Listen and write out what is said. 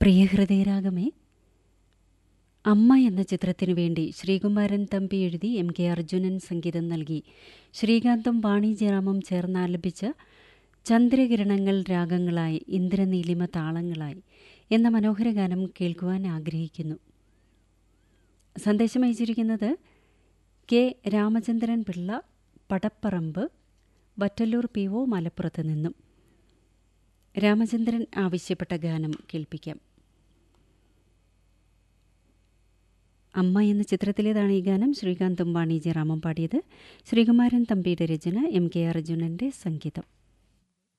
പ്രിയഹൃദയരാഗമേ അമ്മ എന്ന ചിത്രത്തിനു വേണ്ടി ശ്രീകുമാരൻ തമ്പി എഴുതി എം കെ അർജുനൻ സംഗീതം നൽകി ശ്രീകാന്തും വാണിജ്യറാമും ചേർന്നാലപിച്ച ചന്ദ്രകിരണങ്ങൾ രാഗങ്ങളായി ഇന്ദ്രനീലിമ താളങ്ങളായി എന്ന മനോഹര ഗാനം കേൾക്കുവാൻ ആഗ്രഹിക്കുന്നു സന്ദേശം അയച്ചിരിക്കുന്നത് K Ramachandran Pillai Padapparamba Vattallur P O മലപ്പുറത്ത് നിന്നും രാമചന്ദ്രൻ ആവശ്യപ്പെട്ട ഗാനം കേൾപ്പിക്കാം അമ്മ എന്ന ചിത്രത്തിലേതാണ് ഈ ഗാനം ശ്രീകാന്തും വാണിജ്യറാമും പാടിയത് ശ്രീകുമാരൻ തമ്പിയുടെ രചന എം കെ അർജുനൻ്റെ സംഗീതം